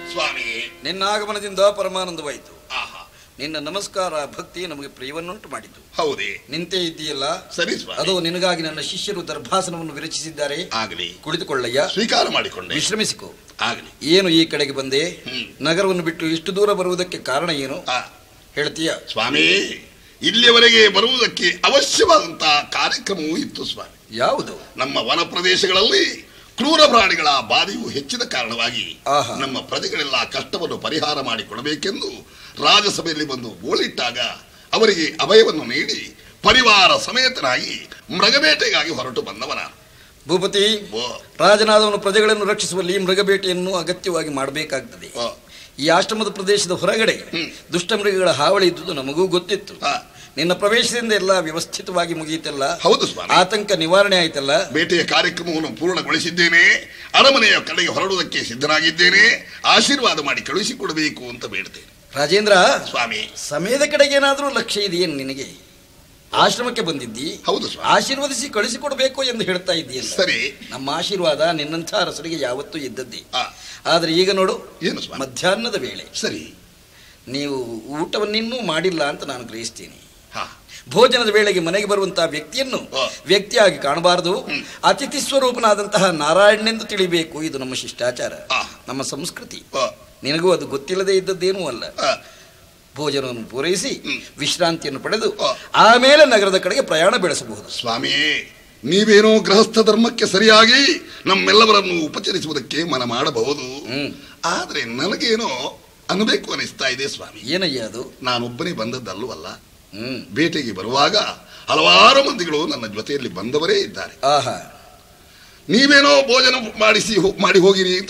ಸ್ವಾಮಿ ನಿನ್ನ ಆಗಮನದಿಂದ ಪರಮಾನಂದವಾಯಿತು ಆಹಾ ನಿನ್ನ ನಮಸ್ಕಾರ ಭಕ್ತಿ ನಮಗೆ ಪ್ರಿಯವನ್ನುಂಟು ಮಾಡಿತು ಹೌದೇ ನಿಂತೇ ಇದ್ದೀಯಲ್ಲ ಸರಿ ಅದು ಸ್ವಾಮಿ ನಿನಗಾಗಿ ನನ್ನ ಶಿಷ್ಯರು ದರ್ಭಾಸನವನ್ನು ವಿರಚಿಸಿದ್ದಾರೆ ಆಗಲಿ ಕುಳಿತುಕೊಳ್ಳಯ್ಯ ಸ್ವೀಕಾರ ಮಾಡಿಕೊಂಡೆ ವಿಶ್ರಮಿಸಿಕೊ ಆಗಲಿ ಏನು ಈ ಕಡೆಗೆ ಬಂದೆ ಹ್ಮ್. ನಗರವನ್ನು ಬಿಟ್ಟು ಇಷ್ಟು ದೂರ ಬರುವುದಕ್ಕೆ ಕಾರಣ ಏನು ಆ, ಹೇಳ್ತೀಯ ಸ್ವಾಮಿ ಇಲ್ಲಿಯವರೆಗೆ ಬರುವುದಕ್ಕೆ ಅವಶ್ಯವಾದಂತಹ ಕಾರ್ಯಕ್ರಮವೂ ಇತ್ತು ಸ್ವಾಮಿ ಯಾವುದು ನಮ್ಮ ವನ ಪ್ರದೇಶಗಳಲ್ಲಿ ಕ್ರೂರ ಪ್ರಾಣಿಗಳ ಬಾಧೆಯು ಹೆಚ್ಚಿದ ಕಾರಣವಾಗಿ ಆಹಾ. ನಮ್ಮ ಪ್ರಜೆಗಳೆಲ್ಲ ಕಷ್ಟವನ್ನು ಪರಿಹಾರ ಮಾಡಿಕೊಡಬೇಕೆಂದು ರಾಜಸಭೆಯಲ್ಲಿ ಬಂದು ಗೋಳಿಟ್ಟಾಗ ಅವರಿಗೆ ಅಭಯವನ್ನು ನೀಡಿ ಪರಿವಾರ ಸಮೇತನಾಗಿ ಮೃಗಬೇಟೆಗಾಗಿ ಹೊರಟು ಬಂದವನ ಭೂಪತಿ ಓ, ರಾಜನಾದವನು ಪ್ರಜೆಗಳನ್ನು ರಕ್ಷಿಸುವಲ್ಲಿ ಮೃಗಬೇಟೆಯನ್ನು ಅಗತ್ಯವಾಗಿ ಮಾಡಬೇಕಾಗ್ತದೆ ಓ, ಈ ಆಶ್ರಮದ ಪ್ರದೇಶದ ಹೊರಗಡೆ ಹ್ಮ್. ದುಷ್ಟ ಮೃಗಗಳ ಹಾವಳಿ ಇದ್ದುದು ನಮಗೂ ಗೊತ್ತಿತ್ತು ಆ, ನಿನ್ನ ಪ್ರವೇಶದಿಂದ ಎಲ್ಲ ವ್ಯವಸ್ಥಿತವಾಗಿ ಮುಗಿಯಿತಲ್ಲ ಹೌದು ಸ್ವಾಮಿ ಆತಂಕ ನಿವಾರಣೆ ಆಯ್ತಲ್ಲ ಬೇಟೆಯ ಕಾರ್ಯಕ್ರಮವನ್ನು ಪೂರ್ಣಗೊಳಿಸಿದ್ದೇನೆ ಅರಮನೆಯ ಕಡೆಗೆ ಹೊರಡುವುದಕ್ಕೆ ಸಿದ್ಧನಾಗಿದ್ದೇನೆ ಆಶೀರ್ವಾದ ಮಾಡಿ ಕಳುಹಿಸಿಕೊಡಬೇಕು ಅಂತ ಬೇಡ್ತೇನೆ ರಾಜೇಂದ್ರ ಸ್ವಾಮಿ ಸಮಯದ ಕಡೆಗೆ ಏನಾದರೂ ಲಕ್ಷ್ಯ ಇದೆಯೇನು ನಿನಗೆ ಆಶ್ರಮಕ್ಕೆ ಬಂದಿದ್ದಿ ಹೌದು ಸ್ವಾಮಿ ಆಶೀರ್ವದಿಸಿ ಕಳಿಸಿಕೊಡ್ಬೇಕು ಎಂದು ಹೇಳ್ತಾ ಇದ್ದೀಯಲ್ಲ ಸರಿ ನಮ್ಮ ಆಶೀರ್ವಾದ ನಿನ್ನಂಥ ಅರಸರಿಗೆ ಯಾವತ್ತೂ ಇದ್ದದ್ದೇ ಆ, ಆದರೆ ಈಗ ನೋಡು ಏನು ಸ್ವಾಮಿ ಮಧ್ಯಾಹ್ನದ ವೇಳೆ ಸರಿ ನೀವು ಊಟವನ್ನಿನ್ನೂ ಮಾಡಿಲ್ಲ ಅಂತ ನಾನು ಗ್ರಹಿಸ್ತೀನಿ ಹಾ ಭೋಜನದ ವೇಳೆಗೆ ಮನೆಗೆ ಬರುವಂತಹ ವ್ಯಕ್ತಿಯನ್ನು ಆ. ವ್ಯಕ್ತಿಯಾಗಿ ಕಾಣಬಾರದು ಹ್ಮ್. ಅತಿಥಿ ಸ್ವರೂಪನಾದಂತಹ ನಾರಾಯಣನೆಂದು ತಿಳಿಬೇಕು ಇದು ನಮ್ಮ ಶಿಷ್ಟಾಚಾರ ಆ. ನಮ್ಮ ಸಂಸ್ಕೃತಿ ಆ, ನಿನಗೂ ಅದು ಗೊತ್ತಿಲ್ಲದೆ ಇದ್ದದ್ದೇನೂ ಅಲ್ಲ ಆ, ಭೋಜನವನ್ನು ಪೂರೈಸಿ ಹ್ಮ್. ವಿಶ್ರಾಂತಿಯನ್ನು ಪಡೆದು ಆ. ಆಮೇಲೆ ನಗರದ ಕಡೆಗೆ ಪ್ರಯಾಣ ಬೆಳೆಸಬಹುದು ಸ್ವಾಮಿಯೇ ನೀವೇನೋ ಗೃಹಸ್ಥ ಧರ್ಮಕ್ಕೆ ಸರಿಯಾಗಿ ನಮ್ಮೆಲ್ಲವರನ್ನು ಉಪಚರಿಸುವುದಕ್ಕೆ ಮನ ಮಾಡಬಹುದು ಹ್ಮ್. ಆದ್ರೆ ನನಗೇನೋ ಅನ್ಬೇಕು ಅನಿಸ್ತಾ ಇದೆ ಸ್ವಾಮಿ ಏನಯ್ಯ ಅದು ನಾನೊಬ್ಬನೇ ಬಂದದ್ದಲ್ಲವಲ್ಲ ಹ್ಮ್ ಬೇಟೆಗೆ ಬರುವಾಗ ಹಲವಾರು ಮಂದಿಗಳು ನನ್ನ ಜೊತೆಯಲ್ಲಿ ಬಂದವರೇ ಇದ್ದಾರೆ ಆಹಾ ನೀವೇನೋ ಭೋಜನ ಮಾಡಿಸಿ ಹೋ- ಮಾಡಿ ಹೋಗಿರಿ ಅಂತ